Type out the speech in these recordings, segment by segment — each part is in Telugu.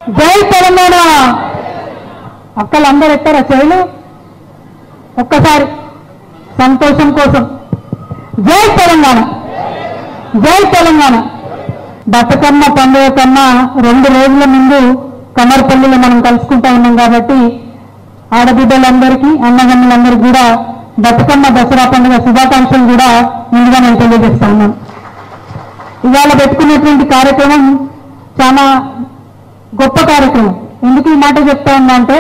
జై తెలంగాణ అక్కలందరూ ఎత్తారా చేయలు ఒక్కసారి సంతోషం కోసం జై తెలంగాణ జై తెలంగాణ బతుకమ్మ పండుగ కన్నా రెండు రోజుల ముందు కమర్పల్లిలో మనం కలుసుకుంటా ఉన్నాం కాబట్టి ఆడబిడ్డలందరికీ అన్నగమ్ములందరికీ కూడా బతుకమ్మ దసరా పండుగ శుభాకాంక్షలు కూడా ముందుగా నేను తెలియజేస్తా ఉన్నాను ఇవాళ పెట్టుకున్నటువంటి కార్యక్రమం చాలా గొప్ప కార్యక్రమం ఎందుకు ఈ మాట చెప్తా ఉన్నా అంటే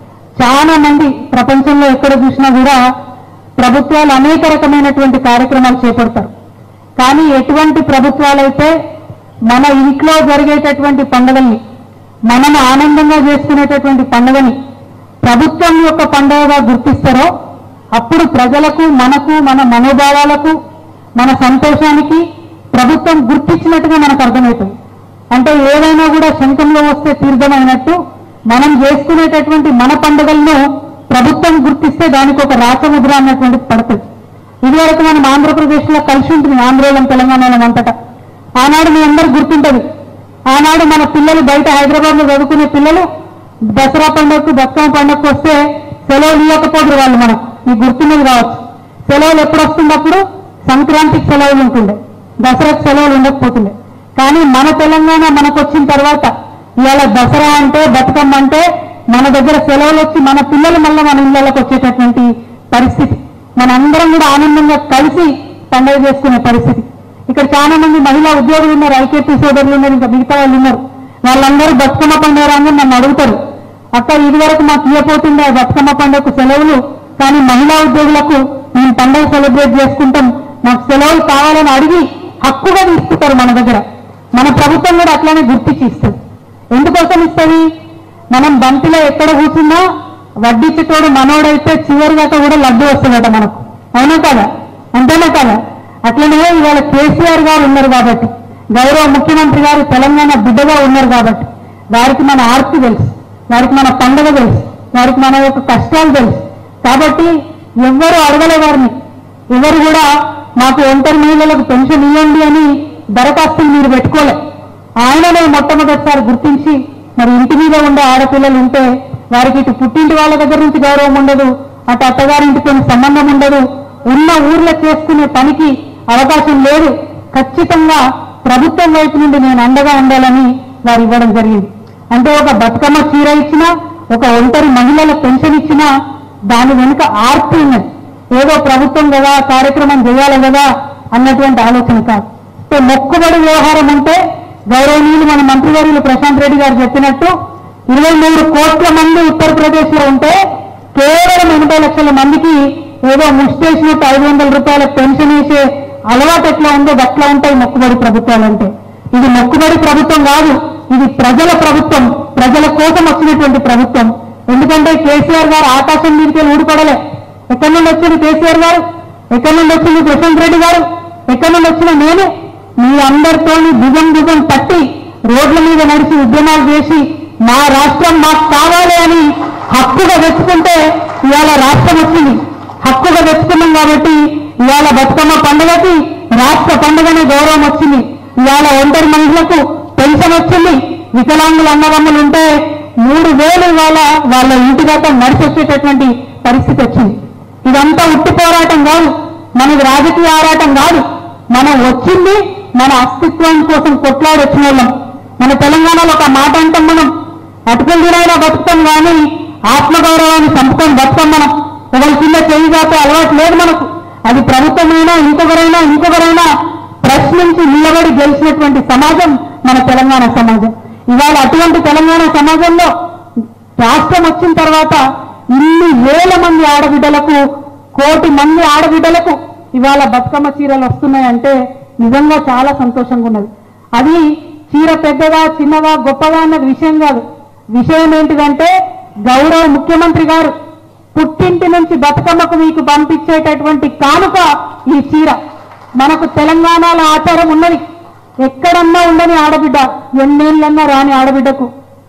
చాలా మంది ప్రపంచంలో ఎక్కడ చూసినా కూడా ప్రభుత్వాలు అనేక రకమైనటువంటి కార్యక్రమాలు చేపడతారు కానీ ఎటువంటి ప్రభుత్వాలైతే మన ఇంట్లో జరిగేటటువంటి పండుగల్ని మనం ఆనందంగా చేసుకునేటటువంటి పండుగని ప్రభుత్వం యొక్క పండుగగా గుర్తిస్తారో అప్పుడు ప్రజలకు మనకు మన మనోభావాలకు మన సంతోషానికి ప్రభుత్వం గుర్తించినట్టుగా మనకు అర్థమవుతుంది అంటే ఏదైనా కూడా శంఖంలో వస్తే తీర్థమైనట్టు మనం చేసుకునేటటువంటి మన పండుగలను ప్రభుత్వం గుర్తిస్తే దానికి ఒక రాచముద్ర అన్నటువంటిది పడుతుంది ఇదివరకు మనం ఆంధ్రప్రదేశ్లో కలిసి ఉంటుంది ఆంధ్రలో తెలంగాణలో అంతటా ఆనాడు మీ అందరూ గుర్తుంటది ఆనాడు మన పిల్లలు బయట హైదరాబాద్ లో చదువుకునే పిల్లలు దసరా పండుగకు బతుకమ్మ పండుగకు వస్తే సెలవులు ఇవ్వకపోదురు వాళ్ళు మనకు మీకు గుర్తున్నది కావచ్చు సెలవులు ఎప్పుడు వస్తున్నప్పుడు సంక్రాంతికి సెలవులు ఉంటుండే దసరాకు సెలవులు ఉండకపోతుండే కానీ మన తెలంగాణ మనకు వచ్చిన తర్వాత ఇవాళ దసరా అంటే బతుకమ్మ అంటే మన దగ్గర సెలవులు వచ్చి మన పిల్లలు మళ్ళీ మన ఇళ్ళకి వచ్చేటటువంటి పరిస్థితి మనందరం కూడా ఆనందంగా కలిసి పండుగ చేసుకునే పరిస్థితి ఇక్కడ చాలా మంది మహిళా ఉద్యోగులు ఉన్నారు ఐకేపీ సోదరులు ఉన్నారు ఇంకా మిగతా వాళ్ళు ఉన్నారు వాళ్ళందరూ బతుకమ్మ పండుగ రాగానే నన్ను అడుగుతారు అక్క ఇది వరకు మాకు ఇవ్వపోతుండే ఆ బతుకమ్మ పండుగకు సెలవులు కానీ మహిళా ఉద్యోగులకు మేము పండుగ సెలబ్రేట్ చేసుకుంటాం మాకు సెలవులు కావాలని అడిగి హక్కుగా తీసుకుంటారు మన దగ్గర మన ప్రభుత్వం కూడా అట్లానే గుర్తించి ఇస్తుంది ఎందుకోసం ఇస్తుంది మనం బంతిలో ఎక్కడ కూర్చున్నా వడ్డిచ్చేటోడు మనోడైతే చివరి దాకా కూడా లడ్డు వస్తుందట మనకు అవునా కదా అంతేనా కదా అట్లనే ఇవాళ కేసీఆర్ గారు ఉన్నారు కాబట్టి గౌరవ ముఖ్యమంత్రి గారు తెలంగాణ బిడ్డగా ఉన్నారు కాబట్టి వారికి మన ఆర్తి తెలుసు వారికి మన పండుగ తెలుసు వారికి మన యొక్క కష్టాలు తెలుసు కాబట్టి ఎవ్వరు అడగలే వారిని ఎవరు కూడా మాకు ఒంటరి మహిళలకు పెన్షన్ ఇవ్వండి అని దరఖాస్తులు మీరు పెట్టుకోలే ఆయననే మొట్టమొదటిసారి గుర్తించి మరి ఇంటి మీద ఉండే ఆడపిల్లలు ఉంటే వారికి ఇటు పుట్టింటి వాళ్ళ దగ్గర నుంచి గౌరవం ఉండదు అటు అత్తగారింటితో సంబంధం ఉండదు ఉన్న ఊర్లో చేసుకునే పనికి అవకాశం లేదు ఖచ్చితంగా ప్రభుత్వం వైపు నుండి నేను అండగా ఉండాలని వారు ఇవ్వడం జరిగింది అంటే ఒక బతుకమ్మ చీర ఇచ్చినా ఒక ఒంటరి మహిళల పెన్షన్ ఇచ్చినా దాని వెనుక ఆర్తి ఉన్నది ఏదో ప్రభుత్వం కదా కార్యక్రమం చేయాలి కదా అన్నటువంటి ఆలోచన కాదు అంటే మొక్కుబడి వ్యవహారం అంటే గౌరవనీయులు మన మంత్రివర్యులు ప్రశాంత్ రెడ్డి గారు చెప్పినట్టు ఇరవై మూడు కోట్ల మంది ఉత్తరప్రదేశ్ లో ఉంటే కేవలం ఎనభై లక్షల మందికి ఏదో ముష్టేసినట్టు ఐదు వందల రూపాయల పెన్షన్ వేసే అలవాటు ఎట్లా ఉందో అట్లా ఉంటాయి మొక్కుబడి ప్రభుత్వాలంటే ఇది మొక్కుబడి ప్రభుత్వం కాదు ఇది ప్రజల ప్రభుత్వం ప్రజల కోసం వచ్చినటువంటి ప్రభుత్వం ఎందుకంటే కేసీఆర్ గారు ఆకాశం మీదకి ఊడిపడలే ఎక్కడి నుండి వచ్చింది కేసీఆర్ గారు ఎక్కడి నుండి వచ్చింది ప్రశాంత్ రెడ్డి గారు ఎక్కడి నుండి వచ్చిన నేను మీ అందరితో భుజం భుజం పట్టి రోడ్ల మీద నడిచి ఉద్యమాలు చేసి మా రాష్ట్రం మాకు కావాలి అని హక్కుగా తెచ్చుకుంటే ఇవాళ రాష్ట్రం వచ్చింది హక్కుగా తెచ్చుకున్నాం కాబట్టి ఇవాళ బతుకమ్మ పండుగకి రాష్ట్ర పండుగనే గౌరవం వచ్చింది ఇవాళ ఒంటరి మహిళలకు పెన్షన్ వచ్చింది వికలాంగులు అన్నదమ్ములు ఉంటే మూడు వేలు ఇవాళ వాళ్ళ ఇంటి దాకా నడిచి వచ్చేటటువంటి పరిస్థితి వచ్చింది ఇదంతా ఉట్టి పోరాటం కాదు మనది రాజకీయ ఆరాటం కాదు మనం వచ్చింది మన అస్తిత్వం కోసం కొట్లాడి వచ్చిన వాళ్ళం మన తెలంగాణలో ఒక మాట అంటాం మనం అటుకలు తినైనా బతుకుతాం కానీ ఆత్మగౌరవాన్ని చంపుతాం బతుకాం మనం ఒకరి కింద చేయి కాక అలవాటు లేదు మనకు అది ప్రభుత్వమైనా ఇంకొకరైనా ఇంకొకరైనా ప్రశ్నించి నిలబడి గెలిచినటువంటి సమాజం మన తెలంగాణ సమాజం ఇవాళ అటువంటి తెలంగాణ సమాజంలో రాష్ట్రం వచ్చిన తర్వాత ఇన్ని వేల మంది ఆడబిడ్డలకు కోటి మంది ఆడబిడ్డలకు ఇవాళ బతుకమ్మ చీరలు వస్తున్నాయంటే నిజంగా చాలా సంతోషంగా ఉన్నది అది చీర పెద్దగా చిన్నగా గొప్పగా అన్నది విషయం కాదు విషయం ఏంటిదంటే గౌరవ ముఖ్యమంత్రి గారు పుట్టింటి నుంచి బతుకమ్మకు మీకు పంపించేటటువంటి కానుక ఈ చీర మనకు తెలంగాణలో ఆచారం ఉన్నది ఎక్కడన్నా ఉండని ఆడబిడ్డ ఎన్నేళ్ళన్నా రాని ఆడబిడ్డకు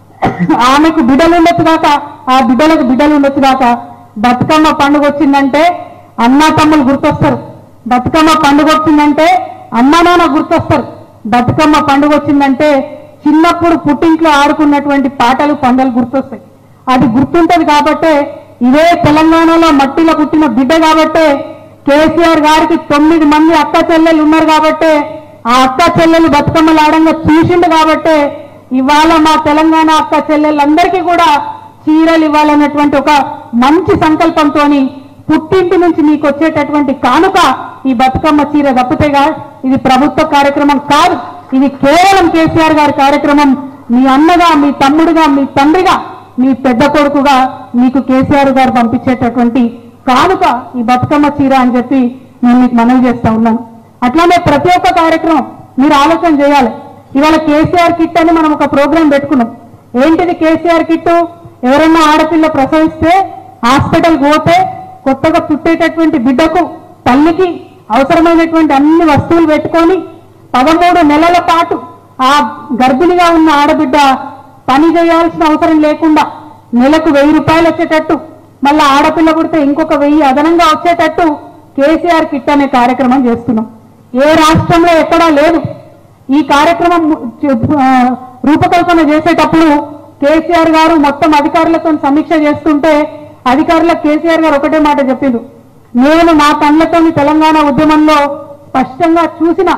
ఆమెకు బిడ్డలు ఉండొచ్చు కాక ఆ బిడ్డలకు బిడ్డలు ఉండొచ్చు కాక బతుకమ్మ పండుగ వచ్చిందంటే అన్నా తమ్ములు గుర్తొస్తారు బతుకమ్మ పండుగ వచ్చిందంటే అమ్మ నాన్న గుర్తొస్తారు బతుకమ్మ పండుగ వచ్చిందంటే చిన్నప్పుడు పుట్టింట్లో ఆడుకున్నటువంటి పాటలు పండలు గుర్తొస్తాయి అది గుర్తుంటది కాబట్టే ఇదే తెలంగాణలో మట్టిలో పుట్టిన బిడ్డ కాబట్టే కేసీఆర్ గారికి తొమ్మిది మంది అక్క చెల్లెలు ఉన్నారు కాబట్టే ఆ అక్క చెల్లెలు బతుకమ్మలు ఆడంగా చూసిండు కాబట్టే ఇవాళ మా తెలంగాణ అక్క చెల్లెళ్ళందరికీ కూడా చీరలు ఇవ్వాలన్నటువంటి ఒక మంచి సంకల్పంతో పుట్టింటి నుంచి మీకు వచ్చేటటువంటి కానుక ఈ బతుకమ్మ చీర తప్పితేగా ఇది ప్రభుత్వ కార్యక్రమం కాదు ఇది కేవలం కేసీఆర్ గారి కార్యక్రమం మీ అన్నగా మీ తమ్ముడుగా మీ తండ్రిగా మీ పెద్ద కొడుకుగా మీకు కేసీఆర్ గారు పంపించేటటువంటి కానుక ఈ బతుకమ్మ చీర అని చెప్పి నేను మీకు మనవి చేస్తా ఉన్నాను అట్లానే ప్రతి ఒక్క కార్యక్రమం మీరు ఆలోచన చేయాలి ఇవాళ కేసీఆర్ కిట్ అని మనం ఒక ప్రోగ్రాం పెట్టుకున్నాం ఏంటిది కేసీఆర్ కిట్ ఎవరన్నా ఆడపిల్ల ప్రసవిస్తే హాస్పిటల్ పోతే కొత్తగా పుట్టేటటువంటి బిడ్డకు తల్లికి అవసరమైనటువంటి అన్ని వస్తువులు పెట్టుకొని పదమూడు నెలల పాటు ఆ గర్భిణిగా ఉన్న ఆడబిడ్డ పని చేయాల్సిన అవసరం లేకుండా నెలకు వెయ్యి రూపాయలు వచ్చేటట్టు మళ్ళీ ఆడపిల్ల పుడితే ఇంకొక వెయ్యి అదనంగా వచ్చేటట్టు కేసీఆర్ కిట్ అనే కార్యక్రమం చేస్తున్నాం ఏ రాష్ట్రంలో ఎక్కడా లేదు ఈ కార్యక్రమం ఆ, రూపకల్పన చేసేటప్పుడు కేసీఆర్ గారు మొత్తం అధికారులతో సమీక్ష చేస్తుంటే అధికారులకు కేసీఆర్ గారు ఒకటే మాట చెప్పిండు నేను నా కళ్ళతో తెలంగాణ ఉద్యమంలో స్పష్టంగా చూసిన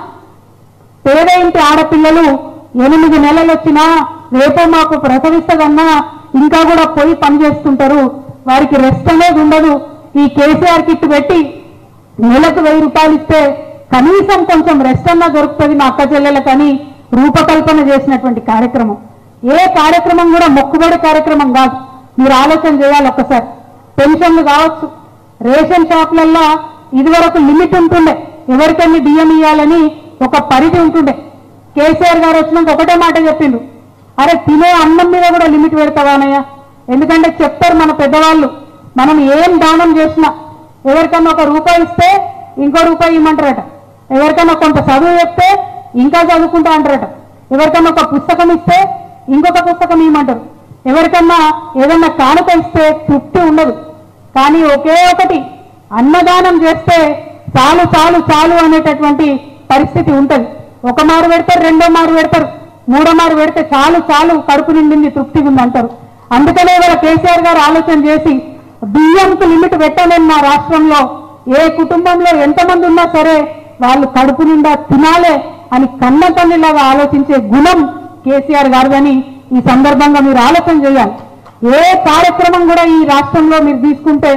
పేద ఇంటి ఆడపిల్లలు ఎనిమిది నెలలు వచ్చినా రేపో మాకు ప్రసవిస్తదన్నా ఇంకా కూడా పోయి పని చేస్తుంటారు వారికి రెస్ట్ అనేది ఉండదు ఈ కేసీఆర్ కిట్ పెట్టి నెలకు వెయ్యి రూపాయలు ఇస్తే కనీసం కొంచెం రెస్ట్ అన్నా దొరుకుతుంది మా అక్క చెల్లెలకని రూపకల్పన చేసినటువంటి కార్యక్రమం ఏ కార్యక్రమం కూడా మొక్కుబడి కార్యక్రమం కాదు మీరు ఆలోచన చేయాలి ఒక్కసారి పెన్షన్లు కావచ్చు రేషన్ షాపులల్లో ఇదివరకు లిమిట్ ఉంటుండే ఎవరికన్ని బియ్యం ఇవ్వాలని ఒక పరిధి ఉంటుండే కేసీఆర్ గారు వచ్చినాక ఒకటే మాట చెప్పిండు అరే తినే అన్నం మీద కూడా లిమిట్ పెడతావానయ్య ఎందుకంటే చెప్తారు మన పెద్దవాళ్ళు మనం ఏం దానం చేసినా ఎవరికన్నా ఒక రూపాయి ఇస్తే ఇంకో రూపాయి ఇమ్మంటారట ఎవరికన్నా కొంత చదువు చెప్తే ఇంకా చదువుకుంటా అంటారట ఎవరికన్నా ఒక పుస్తకం ఇస్తే ఇంకొక పుస్తకం ఇమ్మంటారు ఎవరికన్నా ఏదన్నా కానుక ఇస్తే తృప్తి ఉండదు కానీ ఒకే ఒకటి అన్నదానం చేస్తే చాలు చాలు చాలు అనేటటువంటి పరిస్థితి ఉంటది ఒక మారు పెడతారు రెండో మారు పెడతారు మూడో మారు పెడితే చాలు చాలు కడుపు నిండింది తృప్తిగా ఉంది అంటారు అందుకనే ఇవాళ కేసీఆర్ గారు ఆలోచన చేసి బియ్యంకు లిమిట్ పెట్టలేని నా రాష్ట్రంలో ఏ కుటుంబంలో ఎంతమంది ఉన్నా సరే వాళ్ళు కడుపు నిండా తినాలే అని కన్న తల్లిలాగా ఆలోచించే గుణం కేసీఆర్ గారిదని ఈ సందర్భంగా మీరు ఆలోచన చేయాలి ఏ కార్యక్రమం కూడా ఈ రాష్ట్రంలో మీరు తీసుకుంటే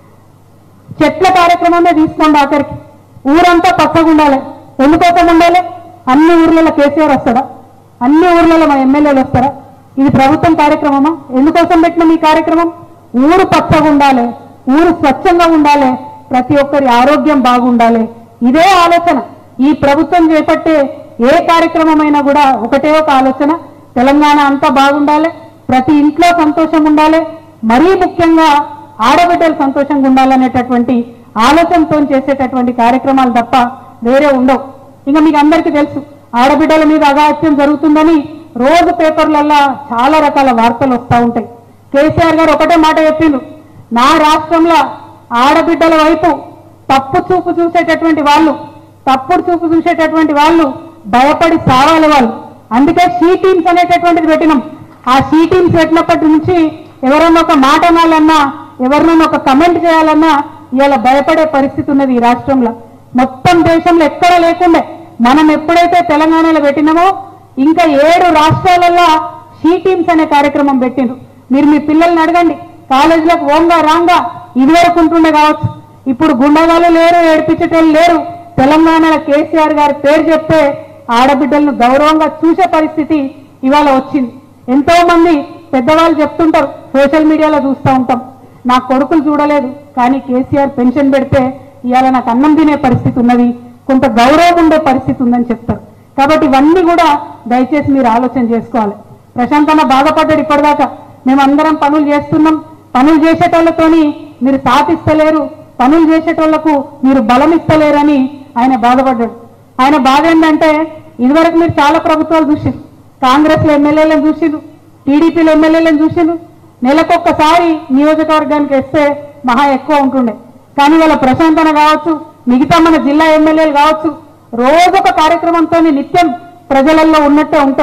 చెట్ల కార్యక్రమమే తీసుకోండి ఆఖరికి ఊరంతా పచ్చగా ఉండాలి ఎందుకోసం ఉండాలి అన్ని ఊర్లలో కేసీఆర్ వస్తాడా అన్ని ఊర్లలో మా ఎమ్మెల్యేలు వస్తారా ఇది ప్రభుత్వం కార్యక్రమమా ఎందుకోసం పెట్టిన ఈ కార్యక్రమం ఊరు పచ్చగా ఉండాలి ఊరు స్వచ్ఛంగా ఉండాలి ప్రతి ఒక్కరి ఆరోగ్యం బాగుండాలి ఇదే ఆలోచన ఈ ప్రభుత్వం చేపట్టే ఏ కార్యక్రమమైనా కూడా ఒకటే ఒక ఆలోచన తెలంగాణ అంతా బాగుండాలి ప్రతి ఇంట్లో సంతోషం ఉండాలి మరీ ముఖ్యంగా ఆడబిడ్డలు సంతోషంగా ఉండాలనేటటువంటి ఆలోచనతో చేసేటటువంటి కార్యక్రమాలు తప్ప వేరే ఉండవు ఇంకా మీకు అందరికీ తెలుసు ఆడబిడ్డల మీద అగాత్యం జరుగుతుందని రోజు పేపర్లల్లో చాలా రకాల వార్తలు వస్తూ ఉంటాయి కేసీఆర్ గారు ఒకటే మాట చెప్పిండు నా రాష్ట్రంలో ఆడబిడ్డల వైపు తప్పు చూపు చూసేటటువంటి వాళ్ళు తప్పుడు చూపు చూసేటటువంటి వాళ్ళు భయపడి సావాలి వాళ్ళు అందుకే షీ టీమ్స్ అనేటటువంటిది పెట్టినాం ఆ షీ టీమ్స్ పెట్టినప్పటి నుంచి ఎవరన్నా ఒక మాట అనాలన్నా ఎవరినైనా ఒక కమెంట్ చేయాలన్నా ఇవాళ భయపడే పరిస్థితి ఉన్నది ఈ రాష్ట్రంలో మొత్తం దేశంలో ఎక్కడ లేకుండే మనం ఎప్పుడైతే తెలంగాణలో పెట్టినామో ఇంకా ఏడు రాష్ట్రాలలో షీ టీమ్స్ అనే కార్యక్రమం పెట్టిండ్రు మీరు మీ పిల్లల్ని అడగండి కాలేజీలకు ఓంగా రాంగా ఇదివరకు ఉంటుండే కావచ్చు ఇప్పుడు గుండగాలు లేరు ఏడిపించేటోళ్ళు లేరు తెలంగాణలో కేసీఆర్ గారి పేరు చెప్తే ఆడబిడ్డలను గౌరవంగా చూసే పరిస్థితి ఇవాళ వచ్చింది ఎంతో మంది పెద్దవాళ్ళు చెప్తుంటారు సోషల్ మీడియాలో చూస్తూ ఉంటాం నా కొడుకులు చూడలేదు కానీ కేసీఆర్ పెన్షన్ పెడితే ఇవాళ నాకు అన్నం తినే పరిస్థితి ఉన్నది కొంత గౌరవం ఉండే పరిస్థితి ఉందని చెప్తారు కాబట్టి ఇవన్నీ కూడా దయచేసి మీరు ఆలోచన చేసుకోవాలి ప్రశాంత్ అన్న బాధపడ్డాడు ఇప్పటిదాకా మేమందరం పనులు చేస్తున్నాం పనులు చేసేటోళ్ళతోని మీరు సాధిస్తలేరు పనులు చేసేటోళ్లకు మీరు బలం ఇస్తలేరని ఆయన బాధపడ్డాడు ఆయన బాధ ఏంటంటే ఇదివరకు మీరు చాలా ప్రభుత్వాలు చూసారు కాంగ్రెస్ లో ఎమ్మెల్యేలను చూసిరు టీడీపీలో ఎమ్మెల్యేలను చూసిరు నెలకొక్కసారి నియోజకవర్గానికి వస్తే మహా ఎక్కువ ఉంటుండే కానీ వాళ్ళ ప్రశాంతన కావచ్చు మిగతా మన జిల్లా ఎమ్మెల్యేలు కావచ్చు రోజొక కార్యక్రమంతో నిత్యం ప్రజలలో ఉన్నట్టే ఉంటారు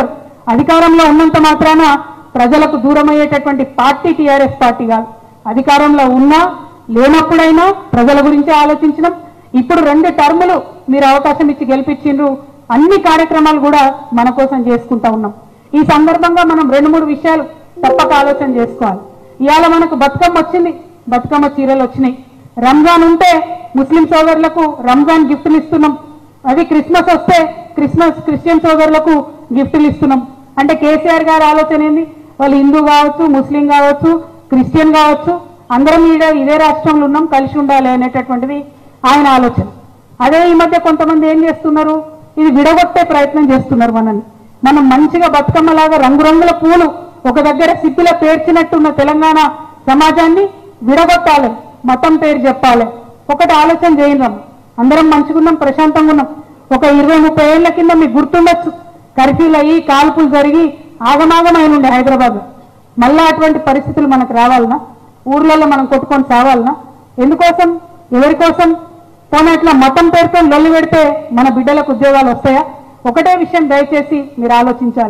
అధికారంలో ఉన్నంత మాత్రాన ప్రజలకు దూరం అయ్యేటటువంటి పార్టీ టీఆర్ఎస్ పార్టీ కాదు అధికారంలో ఉన్నా లేనప్పుడైనా ప్రజల గురించి ఆలోచించడం ఇప్పుడు రెండు టర్ములు మీరు అవకాశం ఇచ్చి గెలిపించిండ్రు అన్ని కార్యక్రమాలు కూడా మన కోసం చేసుకుంటా ఉన్నాం ఈ సందర్భంగా మనం రెండు మూడు విషయాలు తప్పక ఆలోచన చేసుకోవాలి ఇవాళ మనకు బతుకమ్మ వచ్చింది బతుకమ్మ చీరలు వచ్చినాయి రంజాన్ ఉంటే ముస్లిం సోదరులకు రంజాన్ గిఫ్ట్లు ఇస్తున్నాం అది క్రిస్మస్ వస్తే క్రిస్మస్ క్రిస్టియన్ సోదరులకు గిఫ్ట్లు ఇస్తున్నాం అంటే కేసీఆర్ గారి ఆలోచన ఏంది వాళ్ళు హిందూ కావచ్చు ముస్లిం కావచ్చు క్రిస్టియన్ కావచ్చు అందరం ఈడ ఇదే రాష్ట్రంలో ఉన్నాం కలిసి ఉండాలి అనేటటువంటిది ఆయన ఆలోచన అదే ఈ మధ్య కొంతమంది ఏం చేస్తున్నారు ఇది విడగొట్టే ప్రయత్నం చేస్తున్నారు మనల్ని మనం మంచిగా బతుకమ్మలాగా రంగురంగుల పూలు ఒక దగ్గర సిప్పిలో పేర్చినట్టున్న తెలంగాణ సమాజాన్ని విడగొట్టాలి మతం పేరు చెప్పాలి ఒకటి ఆలోచన చేయండి అందరం మంచిగున్నాం ప్రశాంతంగా ఉన్నాం ఒక ఇరవై ముప్పై ఏళ్ల కింద మీకు గుర్తుండొచ్చు కర్ఫ్యూలు అయ్యి కాల్పులు జరిగి ఆగమాగమైన ఉండే హైదరాబాద్ మళ్ళా అటువంటి పరిస్థితులు మనకు రావాలనా ఊర్లలో మనం కొట్టుకొని సావాలనా ఎందుకోసం ఎవరి కోసం పోనీ అట్లా మతం పేరుతో లొల్లి పెడితే మన బిడ్డలకు ఉద్యోగాలు వస్తాయా ఒకటే విషయం దయచేసి మీరు ఆలోచించాలి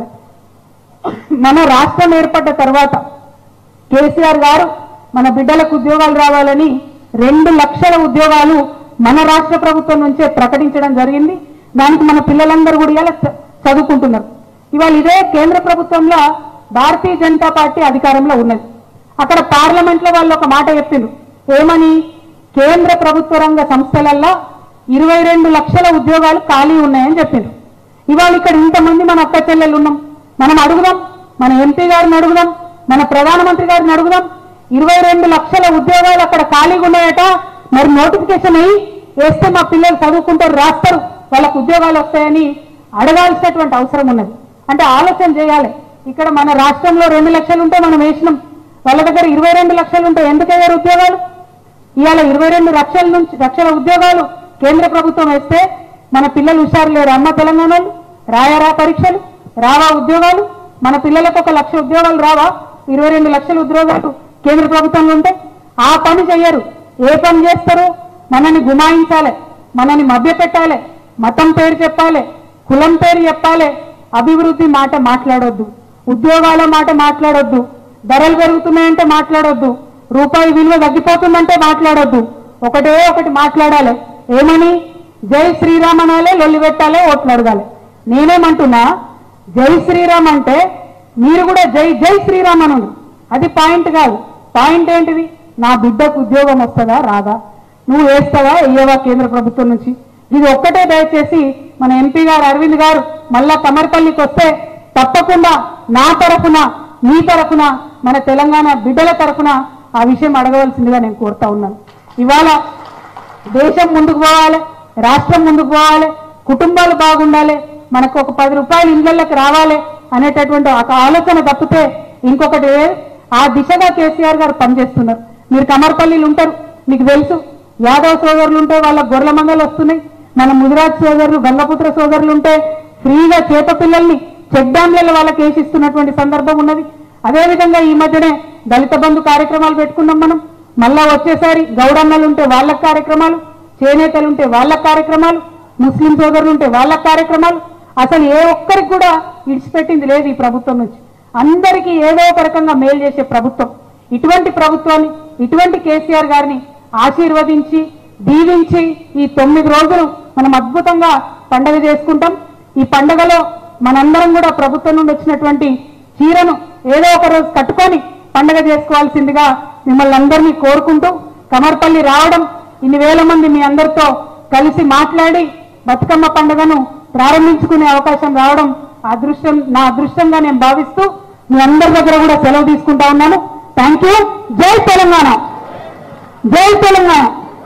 మన రాష్ట్రం ఏర్పడ్డ తర్వాత కేసీఆర్ గారు మన బిడ్డలకు ఉద్యోగాలు రావాలని రెండు లక్షల ఉద్యోగాలు మన రాష్ట్ర ప్రభుత్వం నుంచే ప్రకటించడం జరిగింది దానికి మన పిల్లలందరూ కూడా ఇలా చ- చదువుకుంటున్నారు ఇవాళ ఇదే కేంద్ర ప్రభుత్వంలో భారతీయ జనతా పార్టీ అధికారంలో ఉన్నది అక్కడ పార్లమెంట్ లో వాళ్ళు ఒక మాట చెప్పిండ్రు ఏమని కేంద్ర ప్రభుత్వ రంగ సంస్థలల్లో ఇరవై రెండు లక్షల ఉద్యోగాలు ఖాళీ ఉన్నాయని చెప్పిండ్రు ఇవాళ ఇక్కడ ఇంతమంది మన అక్క చెల్లెలు ఉన్నాం మనం అడుగుదాం మన ఎంపీ గారిని అడుగుదాం మన ప్రధానమంత్రి గారిని అడుగుదాం ఇరవై రెండు లక్షల ఉద్యోగాలు అక్కడ ఖాళీగా ఉన్నాయట మరి నోటిఫికేషన్ అయ్యి వేస్తే మా పిల్లలు చదువుకుంటారు రాస్తారు వాళ్ళకు ఉద్యోగాలు వస్తాయని అడగాల్సినటువంటి అవసరం ఉన్నది అంటే ఆలోచన చేయాలి ఇక్కడ మన రాష్ట్రంలో రెండు లక్షలు ఉంటే మనం వేసినాం వాళ్ళ దగ్గర ఇరవై రెండు లక్షలు ఉంటే ఎందుకు అయ్యారు ఉద్యోగాలు ఇవాళ ఇరవై రెండు లక్షల నుంచి లక్షల ఉద్యోగాలు కేంద్ర ప్రభుత్వం వేస్తే మన పిల్లలు హుషారు లేరు అమ్మ తెలంగాణలో రాయరా పరీక్షలు రావా ఉద్యోగాలు మన పిల్లలకు ఒక లక్ష ఉద్యోగాలు రావా ఇరవై రెండు లక్షల ఉద్యోగాలు కేంద్ర ప్రభుత్వంలో ఉంటే ఆ పని చెయ్యరు ఏ పని చేస్తారు మనని గుమాయించాలి మనని మభ్యపెట్టాలి మతం పేరు చెప్పాలి కులం పేరు చెప్పాలి అభివృద్ధి మాట మాట్లాడొద్దు ఉద్యోగాల మాట మాట్లాడొద్దు ధరలు పెరుగుతున్నాయంటే మాట్లాడొద్దు రూపాయి విలువ తగ్గిపోతుందంటే మాట్లాడొద్దు ఒకటే ఒకటి మాట్లాడాలి ఏమని జై శ్రీరామ్ అనాలే లొల్లి పెట్టాలి ఓట్లు అడగాలి నేనేమంటున్నా జై శ్రీరామ్ అంటే మీరు కూడా జై జై శ్రీరామ్ అనండి అది పాయింట్ కాదు పాయింట్ ఏంటిది నా బిడ్డకు ఉద్యోగం వస్తుందా రాదా నువ్వు వేస్తావా వేయవా కేంద్ర ప్రభుత్వం నుంచి ఇది ఒక్కటే దయచేసి మన ఎంపీ గారు అరవింద్ గారు మళ్ళా కమర్పల్లికి వస్తే తప్పకుండా నా తరఫున మీ తరఫున మన తెలంగాణ బిడ్డల తరఫున ఆ విషయం అడగవలసిందిగా నేను కోరుతా ఉన్నాను ఇవాళ దేశం ముందుకు పోవాలి రాష్ట్రం ముందుకు పోవాలి కుటుంబాలు బాగుండాలి మనకు ఒక పది రూపాయలు ఇళ్ళకి రావాలి అనేటటువంటి ఒక ఆలోచన తప్పితే ఇంకొకటి లేదు. ఆ దిశగా కేసీఆర్ గారు పనిచేస్తున్నారు మీరు కమర్పల్లిలు ఉంటారు మీకు తెలుసు యాదవ్ సోదరులు ఉంటే వాళ్ళ గొర్రెల మంగలు వస్తున్నాయి మన ముదిరాజ్ సోదరులు గంగపుత్ర సోదరులు ఉంటే ఫ్రీగా చేత పిల్లల్ని చెక్ డ్యాంలలో వాళ్ళకి వేసిస్తున్నటువంటి సందర్భం ఉన్నది అదేవిధంగా ఈ మధ్యనే దళిత బంధు కార్యక్రమాలు పెట్టుకున్నాం మనం మళ్ళా వచ్చేసారి గౌడన్నలు ఉంటే వాళ్ళ కార్యక్రమాలు చేనేతలు ఉంటే వాళ్ళ కార్యక్రమాలు ముస్లిం సోదరులు ఉంటే వాళ్ళ కార్యక్రమాలు అసలు ఏ ఒక్కరికి కూడా ఇడిచిపెట్టింది లేదు ఈ ప్రభుత్వం నుంచి అందరికీ ఏదో ఒక రకంగా మేలు చేసే ప్రభుత్వం ఇటువంటి ప్రభుత్వాన్ని ఇటువంటి కేసీఆర్ గారిని ఆశీర్వదించి దీవించి ఈ తొమ్మిది రోజులు మనం అద్భుతంగా పండగ చేసుకుంటాం ఈ పండగలో మనందరం కూడా ప్రభుత్వం నుండి వచ్చినటువంటి చీరను ఏదో ఒక రోజు కట్టుకొని పండగ చేసుకోవాల్సిందిగా మిమ్మల్ని అందరినీ కోరుకుంటూ కమర్పల్లి రావడం ఇన్ని వేల మంది మీ అందరితో కలిసి మాట్లాడి బతుకమ్మ పండుగను ప్రారంభించుకునే అవకాశం రావడం అదృష్టం నా అదృష్టంగా నేను భావిస్తూ మీ అందరి దగ్గర కూడా సెలవు తీసుకుంటా ఉన్నాను థ్యాంక్ యూ జై తెలంగాణ జై తెలంగాణ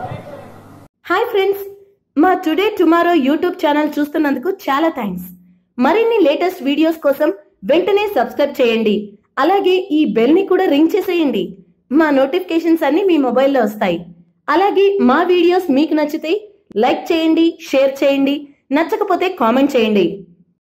హాయ్ ఫ్రెండ్స్ మా టుడే టుమారో యూట్యూబ్ ఛానల్ చూస్తున్నందుకు చాలా థ్యాంక్స్ మరిన్ని లేటెస్ట్ వీడియోస్ కోసం వెంటనే సబ్స్క్రైబ్ చేయండి అలాగే ఈ బెల్ ని కూడా రింగ్ చేసేయండి మా నోటిఫికేషన్స్ అన్ని మీ మొబైల్లో వస్తాయి అలాగే మా వీడియోస్ మీకు నచ్చితే లైక్ చేయండి షేర్ చేయండి నచ్చకపోతే కామెంట్ చేయండి